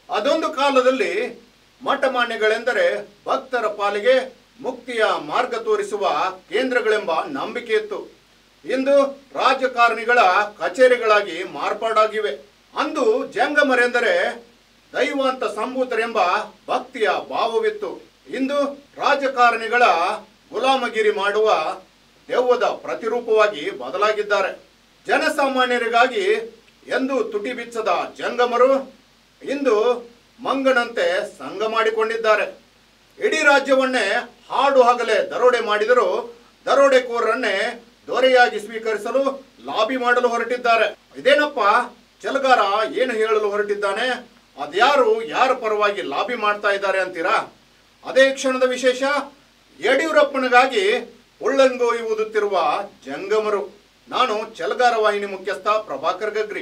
ಅದೊಂದು ಕಾಲದಲ್ಲಿ ಮಠಮಾನ್ಯಗಳೆಂದರೆ ಭಕ್ತರ ಪಾಲಿಗೆ ಮುಕ್ತಿಯ ಮಾರ್ಗ ತೋರಿಸುವ ಕೇಂದ್ರಗಳೆಂಬ ನಂಬಿಕೆ ಇತ್ತು ಇಂದು ರಾಜಕಾರಣಿಗಳ ಕಚೇರಿಗಳಾಗಿ ಮಾರ್ಪಾಡಾಗಿವೆ ಅಂದು ಜಂಗಮರೆಂದರೆ ದೈವಾಂತ ಸಂಭೂತರೆಂಬ ಭಕ್ತಿಯ ಭಾವವಿತ್ತು ಇಂದು ರಾಜಕಾರಣಿಗಳ ಗುಲಾಮಗಿರಿ ಮಾಡುವ ದೆವ್ವದ ಪ್ರತಿರೂಪವಾಗಿ ಬದಲಾಗಿದ್ದಾರೆ ಜನಸಾಮಾನ್ಯರಿಗಾಗಿ ಎಂದು ತುಟಿ ಬಿಚ್ಚದ ಜಂಗಮರು ಇಂದು ಮಂಗನಂತೆ ಸಂಘ ಮಾಡಿಕೊಂಡಿದ್ದಾರೆ ಇಡೀ ರಾಜ್ಯವನ್ನೇ ಹಾಡು ಹಗಲೇ ದರೋಡೆ ಮಾಡಿದರೂ ದರೋಡೆಕೋರರನ್ನೇ ದೊರೆಯಾಗಿ ಸ್ವೀಕರಿಸಲು ಲಾಬಿ ಮಾಡಲು ಹೊರಟಿದ್ದಾರೆ ಇದೇನಪ್ಪ ಚಲಗಾರ ಏನು ಹೇಳಲು ಹೊರಟಿದ್ದಾನೆ ಅದ್ಯಾರು ಯಾರ ಪರವಾಗಿ ಲಾಬಿ ಮಾಡ್ತಾ ಇದ್ದಾರೆ ಅಂತೀರಾ ಅದೇ ಕ್ಷಣದ ವಿಶೇಷ ಯಡಿಯೂರಪ್ಪನಿಗಾಗಿ ಉಳ್ಳಂಗೋಯಿ ಊದುತ್ತಿರುವ ಜಂಗಮರು ನಾನು ಚಲಗಾರ ವಾಹಿನಿ ಮುಖ್ಯಸ್ಥ ಪ್ರಭಾಕರ್ ಗಗ್ರಿ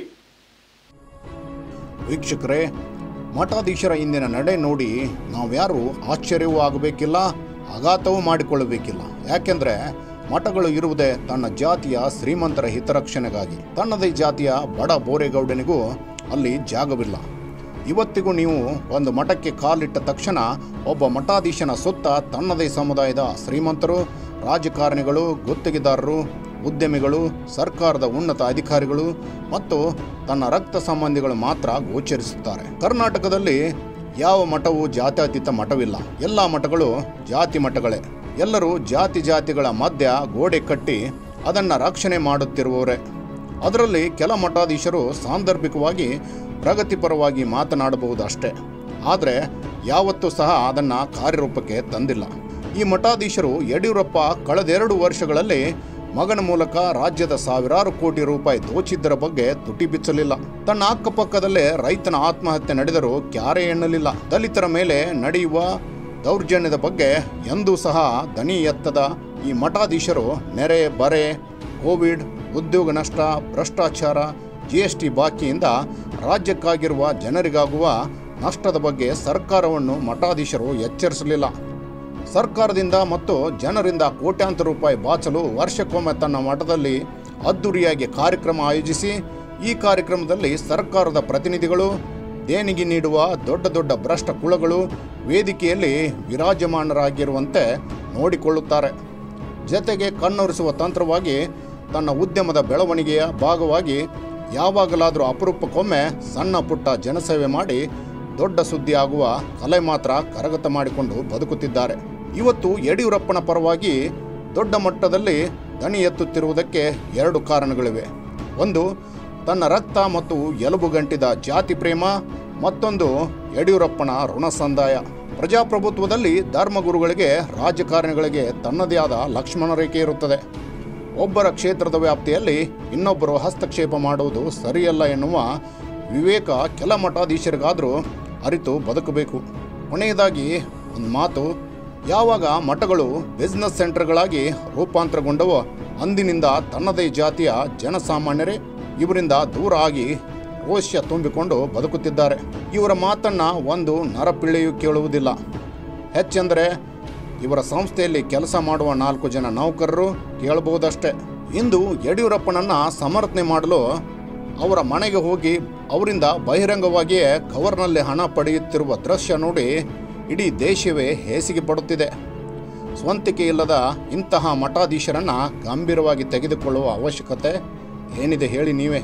ವೀಕ್ಷಕರೇ ಮಠಾಧೀಶರ ಇಂದಿನ ನಡೆ ನೋಡಿ ನಾವ್ಯಾರು ಆಶ್ಚರ್ಯವೂ ಆಗಬೇಕಿಲ್ಲ ಆಘಾತವೂ ಮಾಡಿಕೊಳ್ಳಬೇಕಿಲ್ಲ ಯಾಕೆಂದ್ರೆ ಮಠಗಳು ಇರುವುದೇ ತನ್ನ ಜಾತಿಯ ಶ್ರೀಮಂತರ ಹಿತರಕ್ಷಣೆಗಾಗಿ ತನ್ನದೇ ಜಾತಿಯ ಬಡ ಬೋರೇಗೌಡನಿಗೂ ಅಲ್ಲಿ ಜಾಗವಿಲ್ಲ ಇವತ್ತಿಗೂ ನೀವು ಒಂದು ಮಠಕ್ಕೆ ಕಾಲಿಟ್ಟ ತಕ್ಷಣ ಒಬ್ಬ ಮಠಾಧೀಶನ ಸುತ್ತ ತನ್ನದೇ ಸಮುದಾಯದ ಶ್ರೀಮಂತರು ರಾಜಕಾರಣಿಗಳು ಗುತ್ತಿಗೆದಾರರು ಉದ್ಯಮಿಗಳು ಸರ್ಕಾರದ ಉನ್ನತ ಅಧಿಕಾರಿಗಳು ಮತ್ತು ತನ್ನ ರಕ್ತ ಸಂಬಂಧಿಗಳು ಮಾತ್ರ ಗೋಚರಿಸುತ್ತಾರೆ ಕರ್ನಾಟಕದಲ್ಲಿ ಯಾವ ಮಠವೂ ಜಾತ್ಯತೀತ ಮಠವಿಲ್ಲ ಎಲ್ಲ ಮಠಗಳು ಜಾತಿ ಮಠಗಳೇ ಎಲ್ಲರೂ ಜಾತಿ ಜಾತಿಗಳ ಮಧ್ಯ ಗೋಡೆ ಕಟ್ಟಿ ಅದನ್ನು ರಕ್ಷಣೆ ಮಾಡುತ್ತಿರುವವರೇ ಅದರಲ್ಲಿ ಕೆಲ ಮಠಾಧೀಶರು ಸಾಂದರ್ಭಿಕವಾಗಿ ಪ್ರಗತಿಪರವಾಗಿ ಮಾತನಾಡಬಹುದು ಅಷ್ಟೇ ಆದರೆ ಯಾವತ್ತೂ ಸಹ ಅದನ್ನು ಕಾರ್ಯರೂಪಕ್ಕೆ ತಂದಿಲ್ಲ ಈ ಮಠಾಧೀಶರು ಯಡಿಯೂರಪ್ಪ ಕಳೆದೆರಡು ವರ್ಷಗಳಲ್ಲಿ ಮಗನ ಮೂಲಕ ರಾಜ್ಯದ ಸಾವಿರಾರು ಕೋಟಿ ರೂಪಾಯಿ ದೋಚಿದ್ದರ ಬಗ್ಗೆ ತುಟಿ ಬಿಚ್ಚಲಿಲ್ಲ ತನ್ನ ಅಕ್ಕಪಕ್ಕದಲ್ಲೇ ರೈತನ ಆತ್ಮಹತ್ಯೆ ನಡೆದರೂ ಕ್ಯಾರೆ ಎನ್ನಲಿಲ್ಲ ದಲಿತರ ಮೇಲೆ ನಡೆಯುವ ದೌರ್ಜನ್ಯದ ಬಗ್ಗೆ ಎಂದೂ ಸಹ ದನಿ ಎತ್ತದ ಈ ಮಠಾಧೀಶರು ನೆರೆ ಬರೆ ಕೋವಿಡ್ ಉದ್ಯೋಗ ನಷ್ಟ ಭ್ರಷ್ಟಾಚಾರ ಜಿ ಎಸ್ ಟಿ ಬಾಕಿಯಿಂದ ರಾಜ್ಯಕ್ಕಾಗಿರುವ ಜನರಿಗಾಗುವ ನಷ್ಟದ ಬಗ್ಗೆ ಸರ್ಕಾರವನ್ನು ಮಠಾಧೀಶರು ಎಚ್ಚರಿಸಲಿಲ್ಲ ಸರ್ಕಾರದಿಂದ ಮತ್ತು ಜನರಿಂದ ಕೋಟ್ಯಾಂತರ ರೂಪಾಯಿ ಬಾಚಲು ವರ್ಷಕ್ಕೊಮ್ಮೆ ತನ್ನ ಮಠದಲ್ಲಿ ಅದ್ದೂರಿಯಾಗಿ ಕಾರ್ಯಕ್ರಮ ಆಯೋಜಿಸಿ ಈ ಕಾರ್ಯಕ್ರಮದಲ್ಲಿ ಸರ್ಕಾರದ ಪ್ರತಿನಿಧಿಗಳು ದೇಣಿಗೆ ನೀಡುವ ದೊಡ್ಡ ದೊಡ್ಡ ಭ್ರಷ್ಟ ಕುಳಗಳು ವೇದಿಕೆಯಲ್ಲಿ ವಿರಾಜಮಾನರಾಗಿರುವಂತೆ ನೋಡಿಕೊಳ್ಳುತ್ತಾರೆ ಜತೆಗೆ ಕಣ್ಣೊರೆಸುವ ತಂತ್ರವಾಗಿ ತನ್ನ ಉದ್ಯಮದ ಬೆಳವಣಿಗೆಯ ಭಾಗವಾಗಿ ಯಾವಾಗಲಾದರೂ ಅಪರೂಪಕ್ಕೊಮ್ಮೆ ಸಣ್ಣ ಪುಟ್ಟ ಜನಸೇವೆ ಮಾಡಿ ದೊಡ್ಡ ಸುದ್ದಿ ಆಗುವ ಕಲೆ ಮಾತ್ರ ಕರಗತ ಮಾಡಿಕೊಂಡು ಬದುಕುತ್ತಿದ್ದಾರೆ ಇವತ್ತು ಯಡಿಯೂರಪ್ಪನ ಪರವಾಗಿ ದೊಡ್ಡ ಮಟ್ಟದಲ್ಲಿ ದನಿ ಎತ್ತುತ್ತಿರುವುದಕ್ಕೆ ಎರಡು ಕಾರಣಗಳಿವೆ ಒಂದು ತನ್ನ ರಕ್ತ ಮತ್ತು ಎಲುಬುಗಂಟಿದ ಜಾತಿ ಪ್ರೇಮ ಮತ್ತೊಂದು ಯಡಿಯೂರಪ್ಪನ ಋಣ ಸಂದಾಯ ಪ್ರಜಾಪ್ರಭುತ್ವದಲ್ಲಿ ಧರ್ಮಗುರುಗಳಿಗೆ ರಾಜಕಾರಣಿಗಳಿಗೆ ತನ್ನದೇ ಆದ ಲಕ್ಷ್ಮಣ ರೇಖೆ ಇರುತ್ತದೆ ಒಬ್ಬರ ಕ್ಷೇತ್ರದ ವ್ಯಾಪ್ತಿಯಲ್ಲಿ ಇನ್ನೊಬ್ಬರು ಹಸ್ತಕ್ಷೇಪ ಮಾಡುವುದು ಸರಿಯಲ್ಲ ಎನ್ನುವ ವಿವೇಕ ಕೆಲ ಮಠಾಧೀಶರಿಗಾದರೂ ಅರಿತು ಬದುಕಬೇಕು ಕೊನೆಯದಾಗಿ ಒಂದು ಮಾತು ಯಾವಾಗ ಮಠಗಳು ಬಿಸ್ನೆಸ್ ಸೆಂಟರ್ಗಳಾಗಿ ರೂಪಾಂತರಗೊಂಡವೋ ಅಂದಿನಿಂದ ತನ್ನದೇ ಜಾತಿಯ ಜನಸಾಮಾನ್ಯರೇ ಇವರಿಂದ ದೂರ ಆಗಿ ರೋಷ್ಯ ತುಂಬಿಕೊಂಡು ಬದುಕುತ್ತಿದ್ದಾರೆ ಇವರ ಮಾತನ್ನ ಒಂದು ನರಪಿಳ್ಳೆಯೂ ಕೇಳುವುದಿಲ್ಲ ಹೆಚ್ಚೆಂದರೆ ಇವರ ಸಂಸ್ಥೆಯಲ್ಲಿ ಕೆಲಸ ಮಾಡುವ ನಾಲ್ಕು ಜನ ನೌಕರರು ಕೇಳಬಹುದಷ್ಟೇ ಇಂದು ಯಡಿಯೂರಪ್ಪನನ್ನ ಸಮರ್ಥನೆ ಮಾಡಲು ಅವರ ಮನೆಗೆ ಹೋಗಿ ಅವರಿಂದ ಬಹಿರಂಗವಾಗಿಯೇ ಕವರ್ನಲ್ಲಿ ಹಣ ಪಡೆಯುತ್ತಿರುವ ದೃಶ್ಯ ನೋಡಿ ಇಡೀ ದೇಶವೇ ಹೇಸಿಗೆ ಪಡುತ್ತಿದೆ ಸ್ವಂತಿಕೆ ಇಲ್ಲದ ಇಂತಹ ಮಠಾಧೀಶರನ್ನ ಗಂಭೀರವಾಗಿ ತೆಗೆದುಕೊಳ್ಳುವ ಅವಶ್ಯಕತೆ ಏನಿದೆ ಹೇಳಿ ನೀವೇ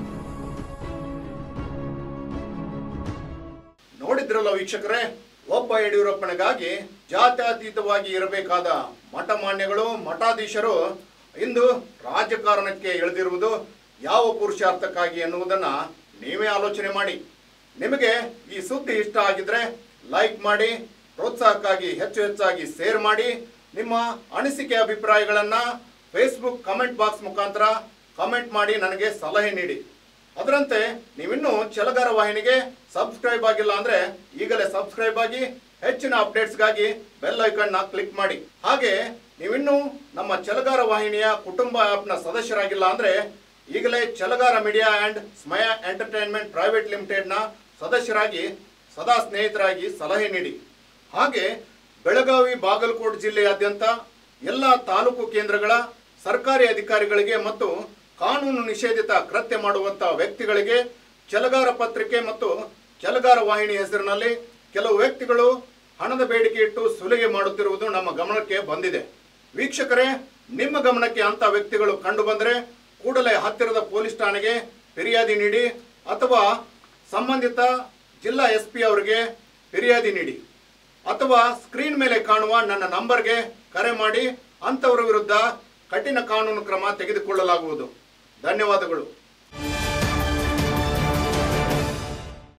ನೋಡಿದ್ರಲ್ಲ ವೀಕ್ಷಕರೇ ಒಬ್ಬ ಯಡಿಯೂರಪ್ಪನಿಗಾಗಿ ಜಾತ್ಯತೀತವಾಗಿ ಇರಬೇಕಾದ ಮಠಮಾನ್ಯಗಳು ಮಠಾಧೀಶರು ಇಂದು ರಾಜಕಾರಣಕ್ಕೆ ಇಳಿದಿರುವುದು ಯಾವ ಪುರುಷಾರ್ಥಕ್ಕಾಗಿ ಎನ್ನುವುದನ್ನ ನೀವೇ ಆಲೋಚನೆ ಮಾಡಿ ನಿಮಗೆ ಈ ಸುದ್ದಿ ಇಷ್ಟ ಆಗಿದ್ರೆ ಲೈಕ್ ಮಾಡಿ ಪ್ರೋತ್ಸಾಹಕ್ಕಾಗಿ ಹೆಚ್ಚು ಹೆಚ್ಚಾಗಿ ಶೇರ್ ಮಾಡಿ ನಿಮ್ಮ ಅನಿಸಿಕೆ ಅಭಿಪ್ರಾಯಗಳನ್ನ ಫೇಸ್ಬುಕ್ ಕಮೆಂಟ್ ಬಾಕ್ಸ್ ಮುಖಾಂತರ ಕಮೆಂಟ್ ಮಾಡಿ ನನಗೆ ಸಲಹೆ ನೀಡಿ ಅದರಂತೆ ನೀವಿನ್ನೂ ಚಲಗಾರ ವಾಹಿನಿಗೆ ಸಬ್ಸ್ಕ್ರೈಬ್ ಆಗಿಲ್ಲ ಅಂದ್ರೆ ಈಗಲೇ ಸಬ್ಸ್ಕ್ರೈಬ್ ಆಗಿ ಹೆಚ್ಚಿನ ಅಪ್ಡೇಟ್ಸ್ಗಾಗಿ ಬೆಲ್ ಐಕನ್ನ ಕ್ಲಿಕ್ ಮಾಡಿ ಹಾಗೆ ನೀವಿನ್ನೂ ನಮ್ಮ ಚಲಗಾರ ವಾಹಿನಿಯ ಕುಟುಂಬ ಆ್ಯಪ್ನ ಸದಸ್ಯರಾಗಿಲ್ಲ ಅಂದ್ರೆ ಈಗಲೇ ಚಲಗಾರ ಮೀಡಿಯಾ ಆ್ಯಂಡ್ ಸ್ಮಯ ಎಂಟರ್ಟೈನ್ಮೆಂಟ್ ಪ್ರೈವೇಟ್ ಲಿಮಿಟೆಡ್ನ ಸದಸ್ಯರಾಗಿ ಸದಾ ಸ್ನೇಹಿತರಾಗಿ ಸಲಹೆ ನೀಡಿ ಹಾಗೆ ಬೆಳಗಾವಿ ಬಾಗಲಕೋಟೆ ಜಿಲ್ಲೆಯಾದ್ಯಂತ ಎಲ್ಲ ತಾಲೂಕು ಕೇಂದ್ರಗಳ ಸರ್ಕಾರಿ ಅಧಿಕಾರಿಗಳಿಗೆ ಮತ್ತು ಕಾನೂನು ನಿಷೇಧಿತ ಕೃತ್ಯ ಮಾಡುವಂತ ವ್ಯಕ್ತಿಗಳಿಗೆ ಚಲಗಾರ ಪತ್ರಿಕೆ ಮತ್ತು ಚಲಗಾರ ವಾಹಿನಿ ಹೆಸರಿನಲ್ಲಿ ಕೆಲವು ವ್ಯಕ್ತಿಗಳು ಹಣದ ಬೇಡಿಕೆ ಇಟ್ಟು ಸುಲಿಗೆ ಮಾಡುತ್ತಿರುವುದು ನಮ್ಮ ಗಮನಕ್ಕೆ ಬಂದಿದೆ ವೀಕ್ಷಕರೇ ನಿಮ್ಮ ಗಮನಕ್ಕೆ ಅಂತ ವ್ಯಕ್ತಿಗಳು ಕಂಡು ಬಂದರೆ ಕೂಡಲೇ ಹತ್ತಿರದ ಪೊಲೀಸ್ ಠಾಣೆಗೆ ಫಿರ್ಯಾದಿ ನೀಡಿ ಅಥವಾ ಸಂಬಂಧಿತ ಜಿಲ್ಲಾ ಎಸ್ ಪಿ ಅವರಿಗೆ ಫಿರ್ಯಾದಿ ನೀಡಿ ಅಥವಾ ಸ್ಕ್ರೀನ್ ಮೇಲೆ ಕಾಣುವ ನನ್ನ ನಂಬರ್ಗೆ ಕರೆ ಮಾಡಿ ಅಂಥವರ ವಿರುದ್ಧ ಕಠಿಣ ಕಾನೂನು ಕ್ರಮ ತೆಗೆದುಕೊಳ್ಳಲಾಗುವುದು ಧನ್ಯವಾದಗಳು